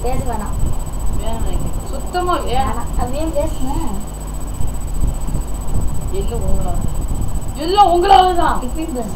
பேச வேணாம் வேணாம் எனக்கு. சுத்தமா வேணாம் வேணாம் அப்படியே பேசுனேன் எல்லாம் உங்களால எல்லாம் உங்களால தான் இப்பயும் பேசு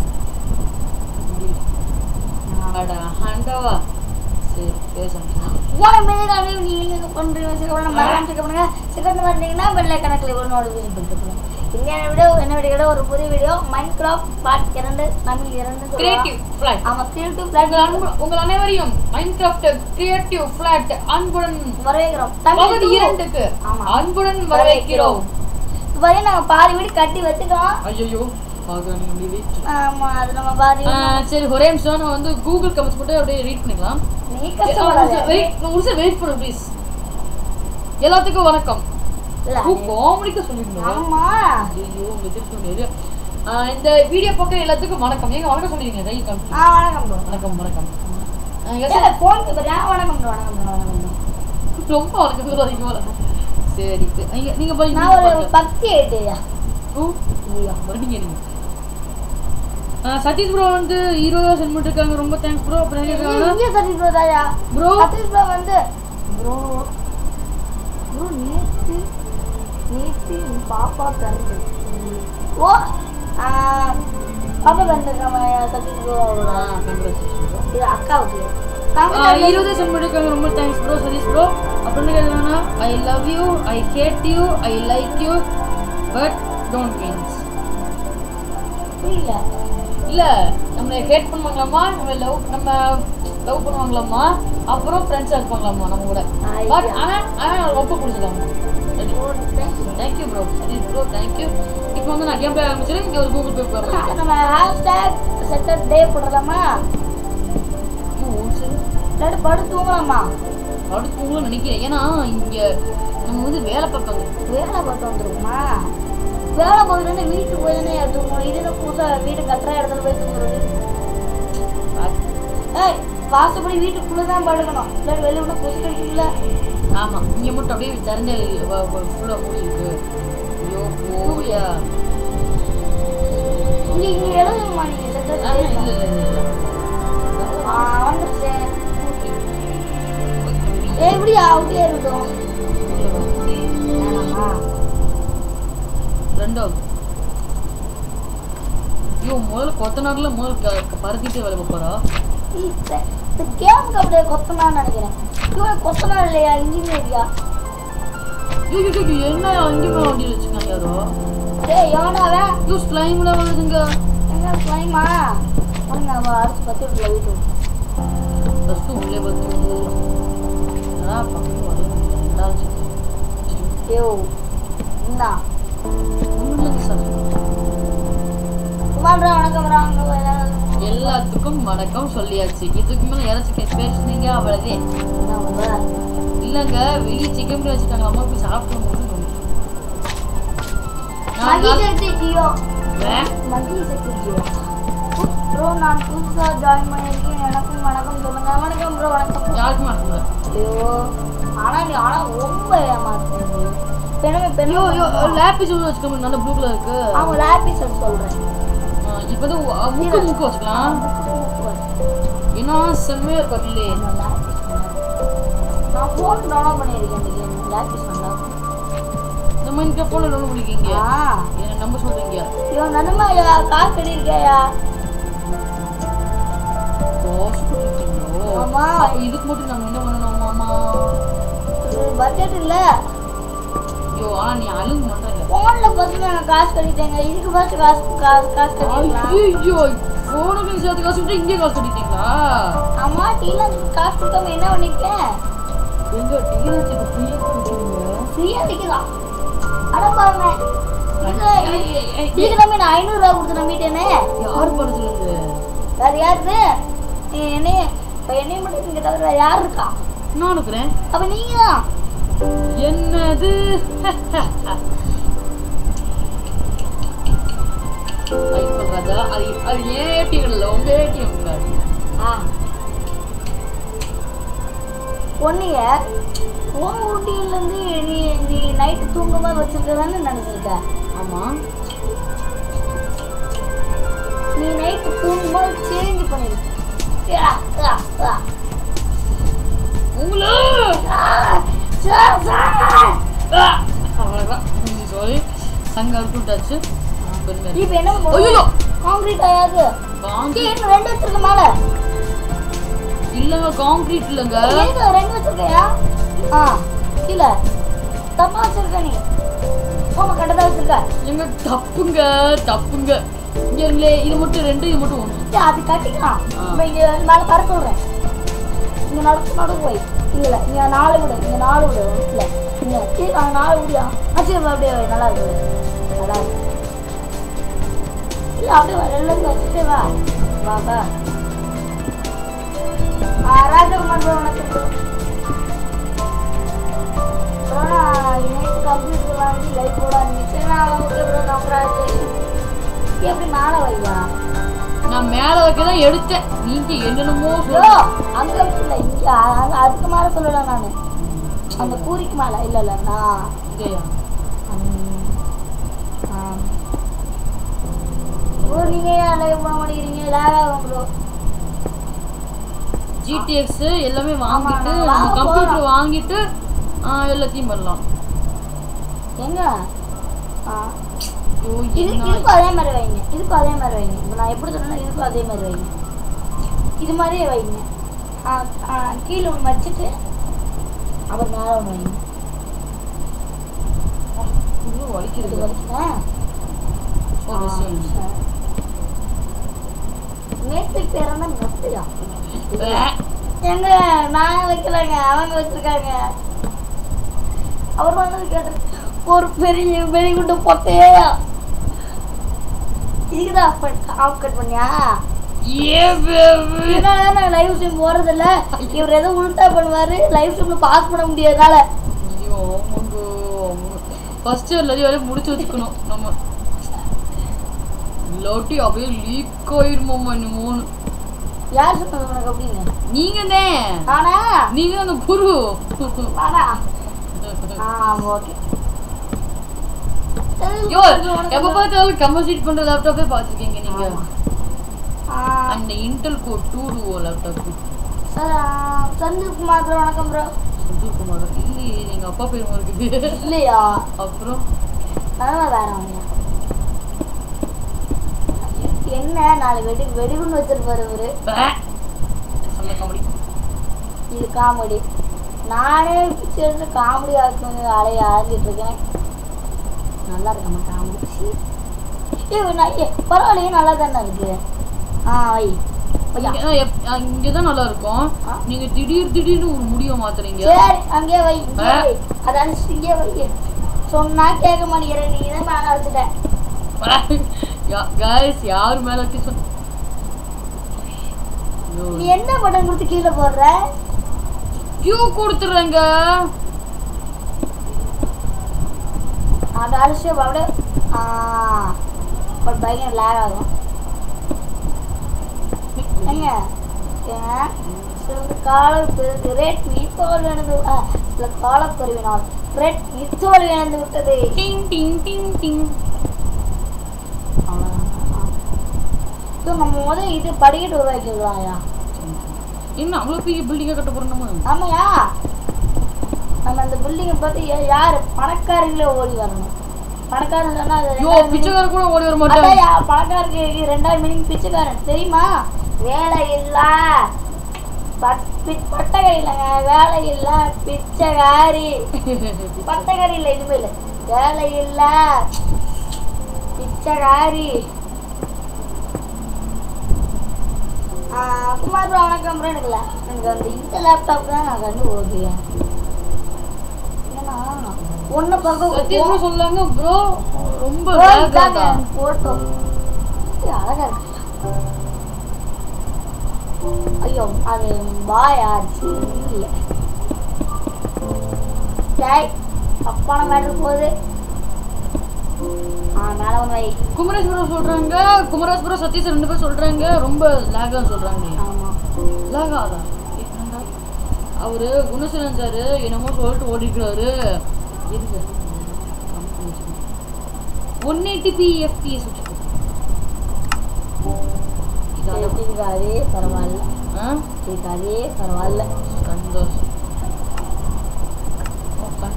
அட ஆண்டவா சரி பேசணும் உனக்கு மேலே நீங்க பண்றீங்க சரி உடனே மறக்காம செக் பண்ணுங்க செக் பண்ணி வந்தீங்கன்னா வெள்ளை கணக்கில் ஒரு நோட்டிஃபிகேஷன் பண்ணிட்டு இந்த வீடியோ என்ன வீடியோ ஒரு புதிய வீடியோ மைண்ட் கிராஃப்ட் பார்ட் இரண்டு தமிழ் இரண்டு சொல்லலாம். கிரியேட்டிவ் ஃபிளாட் ஆமா கிரியேட்டிவ் உங்கள் பிளாட் அன்பு உங்கள் அனைவரையும் மைன்கிராஃப்ட் கிரியேட்டிவ் ஃபிளாட் அன்புடன் வரவேற்கிறோம் பகுதி தமிழ் இரண்டுக்கு ஆமா. அன்புடன் வரவேற்கிறோம் இப்போ வரையும் நாங்க பாதி வீடு கட்டி வச்சுட்டோம் ஐயோ பார்க்குறாங்க முடியுது ஆமா அது நம்ம பாதி சரி ஒரே நிமிஷம் நான் வந்து கூகுள் கமெண்ட்ஸ் மட்டும் அப்படியே ரீட் பண்ணிக்கலாம் நீ கஷ்டப்படாத வெயிட் ஒரு நிமிஷம் வெயிட் பண்ணு ப்ளீஸ் எல்லாத்துக்கும் வணக்கம் இல்ல காமெடிக்க சொல்லிருந்தோம் ஆமா ஐயோ உங்க திருப்பி முடியாது ஆஹ் இந்த வீடியோ பார்க்குற எல்லாத்துக்கும் வணக்கம் ஏங்க வணக்கம் சொல்லிருங்க கை காமிச்சு ஆ வணக்கம் bro. வணக்கம் வணக்கம் ஆஹ் yes, ஏய், phone பேசுறியா? வணக்கம் bro, வணக்கம் bro, வணக்கம் bro. ரொம்ப வணக்கம் சொல்றாதீங்க வணக்கம் சரி நீங்க நீங்க போய் நான் ஒரு பக்தி ஆயிட்டேயா வரீங்க நீங்க ஆஹ் சதீஷ் ப்ரோ வந்து இருபது சென்ட் பண்ணிருக்காங்க ரொம்ப தேங்க்ஸ் ப்ரோ அப்புறம் என்ன கேட்காங்க இங்கே சதீஷ் bro தாயா ப்ரோ சதீஷ் bro வந்து ப்ரோ ப்ரோ நேத்து நேத்து என் பாப்பா பிறந்து ஓ ஆ, பாப்பா பிறந்திருக்காம சதீஷ் ப்ரோ இது அக்காவுக்கு இருபது சென்ட் பண்ணிருக்காங்க ரொம்ப தேங்க்ஸ் ப்ரோ சதீஷ் ப்ரோ அப்புறம் என்ன கேட்காங்கன்னா I love you I hate you I like you but don't means புரியல இல்ல நம்மளை ஹேட் பண்ணுவாங்களாமா நம்ம லவ் நம்ம லவ் பண்ணுவாங்களாமா அப்புறம் ஃப்ரெண்ட்ஸா இருப்பாங்களாமா நம்ம கூட பட் ஆனா ஆனா ரொம்ப பிடிச்சிருக்காங்க தேங்க்யூ ப்ரோ சரி ப்ரோ தேங்க்யூ இப்போ வந்து நான் கேம் பிளே ஆரம்பிச்சிடும் இங்கே ஒரு கூகுள் பே போடுறேன் நம்ம ஹேஷ்டேக் செட்டர் டே போடலாமா இல்லாட்டி படு தூங்கலாமா அடுத்து உங்களும் நினைக்கிறேன் ஏன்னா இங்க நம்ம வந்து வேலை பார்ப்பாங்க வேலை பார்த்து வந்துருக்குமா வேலை பார்த்துட்டு வீட்டுக்கு போய் தானே தூங்கணும் இது என்ன புதுசாக வீடு கட்டுற இடத்துல போய் தூங்குறது ஏய் வாசப்படி வீட்டுக்குள்ளே தான் படுக்கணும் இல்லாட்டி வெளியே விட கொசு கடிக்கல ஆமா இங்க மட்டும் அப்படியே திறந்த ஃபுல்லா மூடி இருக்கு ஐயோ போயா இங்கே இங்கே எழுதுமா நீங்கள் செட்டர் ஆ, இல்ல இல்ல இல்ல இல்ல ஆ வந்துருச்சு ஏய் இப்படியா அப்படியே இருக்கட்டும் வேணாமா ரெண்டாவது ஐயோ முதல்ல கொத்த நாட்டில் முதல்ல க- க- பறந்துட்டே வேலை பார்ப்பாரா இந்த இந்த கேமுக்கு அப்படியே கொத்தனான்னு நினைக்கிறேன் இவன் கொத்தனா இல்லையா இன்ஜினியரியா ஐயோ ஐயோ, ஐயோ, என்ன அங்கேயுமே வண்டியில் வச்சுருக்காங்க யாரோ டேய் எவனாவே ஐயோ ஸ்லைம்ல வருதுங்க எங்க ஸ்லைமா உடனே அவன் அடிச்சு பத்து விட்டுல வீட்டு ஃபஸ்ட்டு உள்ளே பார்த்து அதான் பக்கம் வரும் ரெண்டாவது ஐயோ என்ன ஒன்றும் சார் சுமாரா வணக்கம் வராங்க ஏதாவது எல்லாத்துக்கும் வணக்கம் சொல்லியாச்சு இதுக்கு மேலே யாராச்சும் பேசுனீங்க அவ்வளோதே என்ன உங்க இல்லைங்க வெளியே சிக்கன் பிரியாணி வச்சுட்டாங்க அம்மா போய் சாப்பிட்டு மகி சக்தி ஜியோ நான் மகி சக்தி ஜியோ ப்ரோ நான் புதுசா ஜாயின் பண்ணியிருக்கேன் எனக்கும் வணக்கம் சொல்லுங்க வணக்கம் ப்ரோ வணக்கம் யாருக்கும் வணக்கம் ஐயோ ஆனா நீ ஆனா ரொம்ப ஏமாத்துறது பெண்மை பெண் ஐயோ ஐயோ லேபிஸ் வச்சுக்கோங்க நல்ல ப்ளூ கலர் இருக்கு அவங்க லேபிசட் சொல்றேன் இப்போ வந்து உ- முக்கு முக்கு வச்சுக்கலாம் ஏன்னா செம்மையா இருக்கும் இல்லையே நான் ஃபோன் டவுன்லோட் பண்ணியிருக்கேன் இந்த கேம் லேபிஸ் பண்ணா இந்த மாதிரி இந்த ஃபோனில் ஒன்று பிடிக்கிங்க ஆ என்ன நம்ப சொல்றீங்க ஐயோ நனமாயா காசு கட்டியிருக்கியா காசு கொடுத்தீங்களோ ஆமா. அப்போ இதுக்கு மட்டும் நாங்கள் என்ன பண்ணணும் மாமா பட்ஜெட் இல்ல ஐயோ ஆனா நீ அழுங்க மாட்டாங்க ஃபோன்ல ஃபர்ஸ்ட் நான் காசு கட்டிட்டேங்க இதுக்கு ஃபர்ஸ்ட் காசு காசு காசு கட்டிக்கலாம் ஐயோ ஃபோனுக்கு சேர்த்து காசு விட்டு இங்கே காசு கட்டிட்டீங்களா அம்மா டீல காசு கொடுக்காம என்ன பண்ணிருக்கேன் எங்க டீனேஜுக்கு ஃப்ரீயாக கொடுத்தீங்க ஃப்ரீயா அடிக்கலாம் அட பாருங்க இதுக்கு நம்ம நான் ஐநூறுரூவா கொடுத்து நம்பிட்டேனே யார் படத்துல இருந்து வேற யாரு என்ன இப்போ என்னையும் மட்டும் இங்கே தவிர வேற யார் இருக்கா நான் இருக்கிறேன் அப்போ நீங்க தான் என்னது ஐபோன் ராஜா அது அது ஏன் ஏடிஎம் இல்லை உங்க ஏடிஎம் கார்டு ஆ பொண்ணுங்க உன் ஊட்டியிலேருந்து நீ நீ நைட்டு தூங்கும்போது வச்சிருக்கதான்னு நினச்சிருக்க ஆமா நீ நைட்டு தூங்கும்போது சேஞ்ச் பண்ணிருக்க ஆ, ஆ, ஆ. உங்களா சார் சார் அவ்வளோதான் சாரி சங்க அறுத்து விட்டாச்சு பெருமையா இப்போ என்ன ஐயோ பண்ணுவோம் காங்கிரீட் ஆயாது காங்கிரீட் இன்னும் ரெண்டு வச்சிருக்க மேல இல்லைங்க காங்கிரீட் இல்லைங்க எங்க ரெண்டு வச்சிருக்கையா ஆ கீழே தப்பா வச்சிருக்க நீ ஆமா கரெக்டாக வச்சிருக்க எங்க தப்புங்க தப்புங்க இங்க இருங்களே இது மட்டும் ரெண்டு இது மட்டும் ஒண்ணு ஏய், அது கட்டிக்கலாம் ஆ. இப்போ இங்க மேலே பற சொல்றேன் இங்க நடக்கு நடு போய் இல்ல இங்க நாலு விடு இங்க நாலு விடு இல்ல இங்க கீழே அங்க நாலு விடியா ஆச்சு அப்படியே வை, நல்லா இருக்கு நல்லா இருக்கு இல்ல அப்படியே வா எல்லாம் வச்சுட்டு வா வா வா ஆ, ராஜகுமார் bro, வணக்கம் bro. bro, நான் நேத்து computer வாங்கி light போட ஆரம்பிச்சேன். நான் okay bro, congratulations. எப்படி மேலே வையா நான் மேல வைக்க தான் எடுத்தேன் நீங்க என்னென்னமோ யோ சொல்ல அங்க இல்ல இங்க அங்க அதுக்கு மேல சொல்லல நானு அந்த கூரிக்கு மேல இல்ல இல்ல நான் இதேயா ப்ரோ நீங்க ஏன் லைவ் பண்ண மாட்டேங்கிறீங்க லேக் ஆகும் ப்ரோ ஜிடிஎக்ஸ் எல்லாமே வாங்கிட்டு ஆமா, நம்ம வாங்க கம்ப்யூட்டர் போலாம். வாங்கிட்டு ஆ, எல்லாத்தையும் பண்ணலாம் எங்க ஆ. ஐயோ, இது என்ன இதுக்கும் அதே மாதிரி வைங்க இதுக்கும் அதே மாதிரி வைங்க இப்போ நான் எப்படி சொன்னேன்னா இதுக்கும் அதே மாதிரி வைங்க இது மாதிரியே வைங்க ஆ, ஆ, கீழே ஒன்று வச்சுட்டு அப்புறம் மேலே ஒன்று வைங்க இவ்வளோ இது வலிக்குது வரைக்கும் ஒரு விஷயம். நேற்று பிறந்த மொட்டையா வே. எங்க நான் வைக்கலங்க அவங்க வச்சிருக்காங்க அவர் பண்ணது கேட்டு ஒரு பெரிய வெடிகுண்டு பொட்டையா இதுக்குதான் ஆஃப் கட் பண்ணியா ஏ baby. இதனால நான் லைவ் ஸ்ட்ரீம் போறது இல்ல இவர் ஏதோ உல்டா பண்ணுவாரு லைவ் ஸ்ட்ரீம்ல பாஸ் பண்ண முடியாதனால ஐயோ, ஆமாங்க, ஆமாங்க. First எல்லாத்தையும் வேலையும் முடிச்சு வச்சுக்கணும் நம்ம இல்லாட்டி அப்படியே லீக் ஆயிருமாம்மா என்னமோன்னு யார் சொன்னது உனக்கு அப்படின்னு நீங்க தான் ஆனா நீங்க அந்த குரு ஆனா ஆ ஓகே யோ எப்ப பார்த்தாலும் கம்பல்சீட் பண்ற லேப்டாப்பே பார்த்துருக்கீங்க நீங்க அந்த Intel core two duo laptop Chandrakumar bro, வணக்கம் ப்ரோ சந்தூர் குமார் இல்லையே எங்க அப்பா பேர் இருக்குது இல்லையா அப்புறம் அதெல்லாம் வேற ஒண்ணு என்ன நாலு வெடி வெடிகுண்டு வச்சிருப்பாரு இவரு பே. சொல்ல காமெடி இது காமெடி நானே பிக்சர் எடுத்து காமெடி ஆக்கணும் அலைய ஆரம்பிட்டு இருக்கேன் நல்லா இருக்கமா காமெடி ஏ நான் ஏ பரவாயில்லையே நல்லா தானே இருக்கு ஆ வை வையா. இங்க- எப்- அஹ் இங்கதான் நல்லா இருக்கும் ஆ. நீங்க திடீர் திடீர்னு ஒரு முடிவை மாத்துறீங்க சரி அங்கேயே வை இங்கேயே ஆ. வை அதை அனுப்பிச்சு இங்கேயே வை சொன்னா கேட்க மாட்டேங்கிற நீ தான் மேலே வச்சுட்டேன் காய்ஸ் யார் மேல வச்சு சொன்ன ஐயோ, நீ என்ன பட்டன் கொடுத்து கீழே போடுற கியூ கொடுத்துறேங்க அதை அடிச்சு அப்படியே ஆ ஒரு பயங்கர லேக் ஆகும் ஏங்க ஏங்க சில காலம் பெருது ரேட் மீத்தோல் இழந்து ஆ, சில காலக்குறைவினால் ரேட் மீத்தோல் இழந்து விட்டது டிங் டிங் டிங் டிங் இது நம்ம முதல் இது படிக்கட்டு உருவாக்கிடலாம்யா என்ன அவ்வளவு பெரிய பில்டிங்கா கட்ட போறோம் நம்ம ஆமாயா நம்ம அந்த பில்டிங்கை பார்த்து யா- யாரு பணக்காரங்களே ஓடி வரணும் பணக்காரன் சொன்னா அது ஐயோ ரெண்டாவது meaning- பிச்சைக்கார கூட ஓடி வர மாட்டாங்க அதான்யா, பணக்காரருக்கு ரெண்டாவது மீனிங் பிச்சைக்காரன் தெரியுமா வேலை இல்ல பட்- பி- பட்டக்காரி இல்லைங்க வேலை இல்ல பிச்சைக்காரி பட்டக்காரி இல்ல இனிமேல் வேலை இல்ல பிச்சைக்காரி ஆ, குமார் bro, வணக்கம் bro. எனக்கு இல்ல. எனக்கு அந்த இந்த லேப்டாப் தான் நான் கண்டு ஓடுவேன் என்னன்னா ஒன்னு சத்தியமா பக்கம் சொல்லாங்க ப்ரோ ரொம்ப ஓ, lag இதாங்க ஆகுதா? photo. இது அழகா இருக்கு ஐயோ அது பாய் ஆச்சு இல்ல டேய் தப்பான மேட்ரு போகுது ஆ மேல ஒன்று வை குமரேஷ் ப்ரோ சொல்றாங்க குமரேஷ் ப்ரோ சதீஷ் ரெண்டு பேரும் சொல்றாங்க ரொம்ப லேகா சொல்றாங்க ஆமா லாக் ஆகுதா என்னடா? அவரு குணசீலன் சார் என்னமோ சொல்லிட்டு ஓடிக்கிறாரு இருங்க ஒன் எயிட்டி பி எஃப்பிஎஸ் வச்சுக்கோ இதால இதுக்கு அதே பரவாயில்ல ஆ இதுக்கு அதே பரவாயில்ல சந்தோஷம்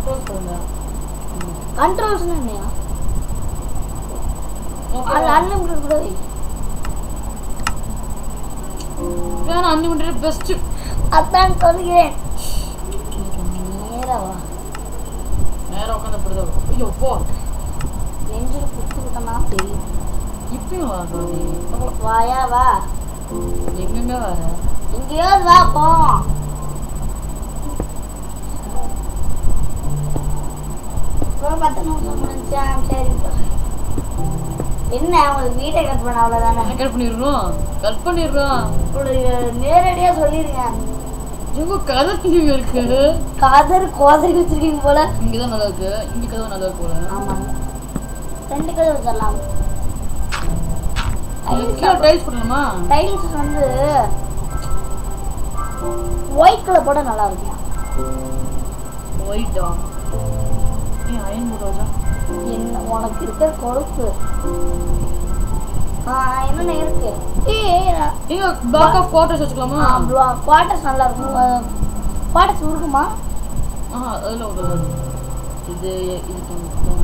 கண்ட்ரோல் சொல்லுங்க கண்ட்ரோல்ஸ்னா என்னையா அது அன்லிமிட்டட் கூட வை. வேணா அன்லிமிட்டட் பெஸ்ட் அதான் சொல்கிறேன் நேரா வா நேரம் உட்காந்து அப்படிதான் ஐயோ போ நெஞ்சில் குத்துக்கிட்டனா தெரியும் இப்பயும் வா சாமி வாயா வா எங்கெங்க வர எங்கேயாவது வா போ இப்போ பத்து நிமிஷம் முடிஞ்சா சரிப்பா என்ன உங்களுக்கு வீட்டை கட் பண்ண அவ்வளோதானே கட் பண்ணிடுறோம் கட் பண்ணிடுறோம் உங்களுக்கு நேரடியாக சொல்லிடுங்க எங்க கதை இங்க இருக்கு காதர் கோதரி வச்சிருக்கீங்க போல இங்கதான் நல்லா இருக்கு இங்க கதவு நல்லா இருக்கு போல ஆமாங்க ரெண்டு கதை வச்சிடலாம் கீழே டைல்ஸ் பண்ணலாமா டைல்ஸ் வந்து ஒயிட் கலர் போட நல்லா இருக்கும் ஒயிட்டா ஏன் அயன் போடுறதா என்ன உனக்கு இருக்கிற கொழுப்பு ஆ என்னென்ன இருக்கு ஏய் நீங்க பேக் ஆஃப் குவார்டர்ஸ் வச்சுக்கலாமா குவார்டர்ஸ் நல்லா இருக்கும் குவார்டர்ஸ் இருக்குமா ஆ அதுல ஒரு இது இது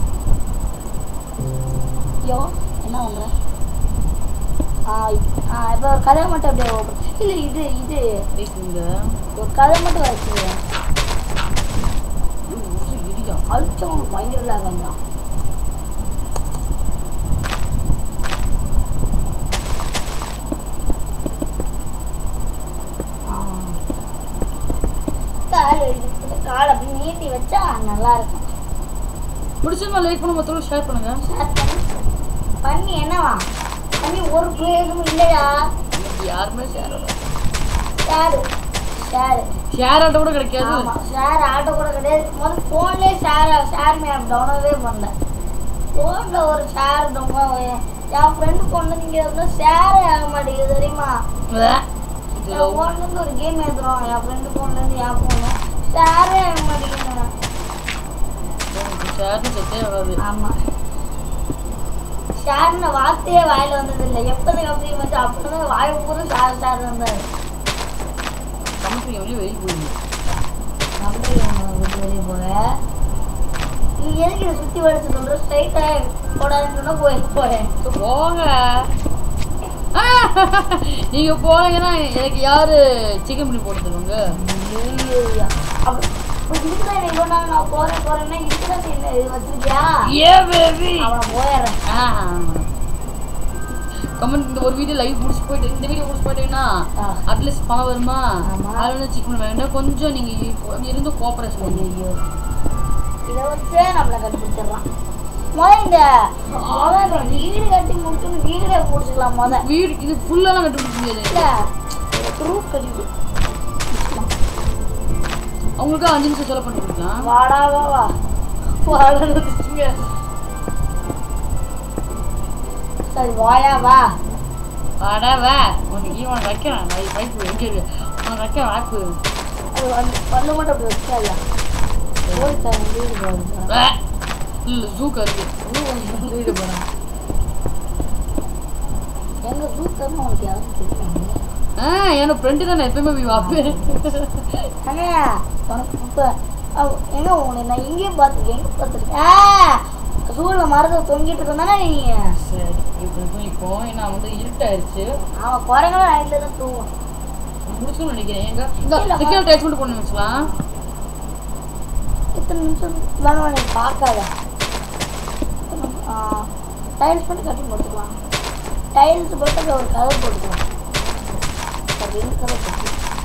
ஐயோ என்ன பண்ற ஆ இப்- ஆ இப்போ ஒரு கதை மட்டும் அப்படியே open- இல்ல இது இது இங்க ஒரு கதை மட்டும் வச்சுக்கிறேன் இடியா அழிச்சவங்க பயங்கர லாகம் தான் கால் எடுத்து கால் அப்படி நீட்டி வச்சா நல்லா இருக்கும் பிடிச்சிருந்தா லைக் பண்ண மொத்தம் ஷேர் பண்ணுங்க ஷேர் பண்ணி பண்ணி என்னவா பண்ணி ஒரு பிரயோஜனமும் இல்லையா எனக்கு யாருமே ஷேர் ஷேரு ஷேரு ஷேர் ஆட்ட கூட கிடைக்காது ஆமா ஷேர் ஆட்டோ கூட கிடையாது முதல்ல ஃபோன்லேயே ஷேர் ஷேர் மேப் டவுன்லோடே பண்ணல ஃபோனில் ஒரு ஷேர் டவுன் என் ஃப்ரெண்டு ஃபோன்ல நீங்கள் வந்து ஷேரே ஆக மாட்டேங்குது தெரியுமா இது என் ஃபோன்லேருந்து ஒரு கேம் ஏற்றுறோம் என் ஃப்ரெண்டு ஃபோன்லேருந்து என் ஃபோனு ஷேரே ஆக மாட்டேங்குதுங்க ஷேர்னு செட்டே ஆகாது ஆமாம் ஷேர்னு வார்த்தையே வாயில் வந்தது இல்லை எப்போதும் அப்படி வந்து அப்படிதான் வாய் பூரா ஷேர் ஷேர் இருந்தார் கமெண்ட்ரி வெளியே வெளியே போயிடுங்க அப்படி விட்டு வெளியே போக நீ எதுக்கு இதை சுற்றி வடிச்சு சொல்கிற ஸ்ட்ரைட்டாக போடாதுன்னு சொன்னால் போய் போகிறேன் போங்க ஆ! நீங்க போனீங்கன்னா எனக்கு யாரு சிக்கன் பண்ணி போட்டு தருவாங்க அப்போ இதுக்குதான் என்ன இவ்வளோ நாள் நான் போகிறேன் போகிறேன்னா இதுக்குதான் நீ என்ன இது வச்சிருக்கியா ஏ பேபி அவன் போயிடுறேன் கமெண்ட் இந்த ஒரு வீடியோ லைவ் முடிச்சு போயிட்டு இந்த வீடியோ முடிச்சு போயிட்டீங்கன்னா ஆ. அட்லீஸ்ட் பணம் வருமா ஆமா. அதில் வந்து சிக்கன் வேணும் கொஞ்சம் நீங்க இ- இருந்து கோஆபரேஷன் பண்ணுங்க ஐயோ இதை வச்சே நம்மளை கண்டுபிடிச்சிடலாம் முத இந்த முத இந்த வீடு கட்டி முடிச்சுன்னு வீடே முடிச்சுக்கலாம் முத வீடு இது ஃபுல்லாலாம் கட்டுப்பிடிக்க முடியாது இல்ல ப்ரூஃப் கட்டி அவங்களுக்கு அஞ்சு நிமிஷம் செலவு பண்ணி கொடுக்கலாம் வாடா வா வா வாடான்னு வச்சுங்க சரி வாயா வா வாடா வா உனக்கு உனக்கு வைக்கிறேன் வை- வைப்பு எங்கே இருக்கு உனக்கு வைக்க வாய்ப்பு அது வந்து வந்து மட்டும் அப்படி வச்சால போயிட்டாங்க வீடு போகுது வா. இல்ல ஜூக்கா இருக்கு வீடு போகிறான் எங்க சூத்தர்னு உனக்கு யாரும் தெரியும் ஆ என்னோட ஃப்ரெண்டு தான் நான் எப்பயுமே போய் பார்ப்பேன் அண்ணா உனக்கு இப்போ எங்க உன்னை நான் இங்கேயே பார்த்துருக்கேன் எங்கே பார்த்துருக்கேன் சூழல் மரத்தை தொங்கிட்டு இருந்தானே நீ சரி இப்போ தூங்கிப்போம் ஏன்னா வந்து இருட்டாயிருச்சு அவன் குறைங்களும் நைட்டில் தான் தூவும் முடிச்சுக்கணும்னு நினைக்கிறேன் எங்க இந்த இல்ல, சிக்கன் டேஸ்ட் மட்டும் பண்ணி வச்சுக்கலாம் இத்தனை நிமிஷம் வேணும் வேணும் பார்க்காத டைல்ஸ் பண்ணி கட்டி போட்டுக்கலாம் டைல்ஸ் போட்டு அதுல ஒரு கதை போட்டுக்கலாம் அப்படின்னு கதை போட்டு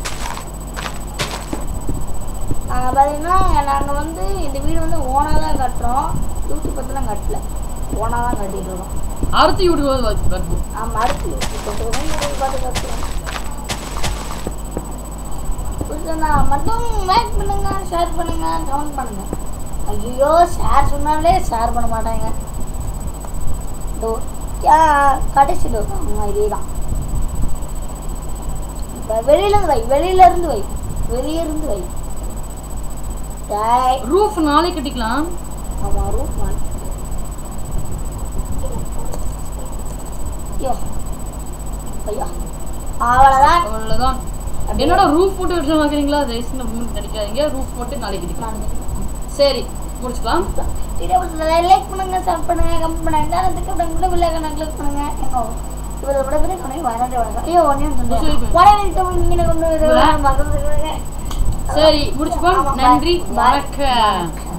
நாங்கள் பார்த்தீங்கன்னா நாங்கள் வந்து இந்த வீடு வந்து ஓனாக தான் கட்டுறோம் நூற்றி பத்துலாம் கட்டல ஓனாக தான் கட்டிட்டு இருக்கோம் அடுத்து யூடியூப் வந்து வச்சு கட்டுவோம் ஆமாம் அடுத்து நூற்றி பத்து பார்த்து கட்டுறோம் புரியுதுண்ணா மட்டும் லைக் பண்ணுங்க ஷேர் பண்ணுங்க கமெண்ட் பண்ணுங்க ஐயோ ஷேர் சொன்னாலே ஷேர் பண்ண மாட்டாங்க டோ கடைசி டோ ஆமாம் இதே தான் இப்போ வெளியிலேருந்து வை வெளியிலேருந்து வை வெளியிருந்து வை டேய் ரூஃப் நாளைக்கு கட்டிக்கலாம் ஆமாம் ரூட் ஒன் ஐயோ ஐயோ அவ்வளோதான் அவ்வளோதான் என்னோட ரூஃப் போட்டு விட்டு பார்க்குறீங்களா தயவுசெய்து உங்களுக்கு நினைக்காதீங்க ரூஃப் போட்டு நாளைக்கு கட்டிக்கலாம் நான் சரி முடிச்சுக்கலாம் வீடியோ பிடிச்சதை லைக் பண்ணுங்க சப் பண்ணுங்க கமெண்ட் பண்ணுங்க நேரத்துக்கு அப்படிங்கிற வில்லைக்கான கிளிக் பண்ணுங்க எங்க இவ்வளவு விட பிறகு உனக்கு வராது வணக்கம் ஐயோ ஒன்னே சொல்லு. சொன்னேன் வடவிற்கு இங்கே கொண்டு இல்ல. மறந்துருக்காங்க சரி முடிச்சுப்போம் ஆமா, bye. நன்றி Bye. வணக்கம்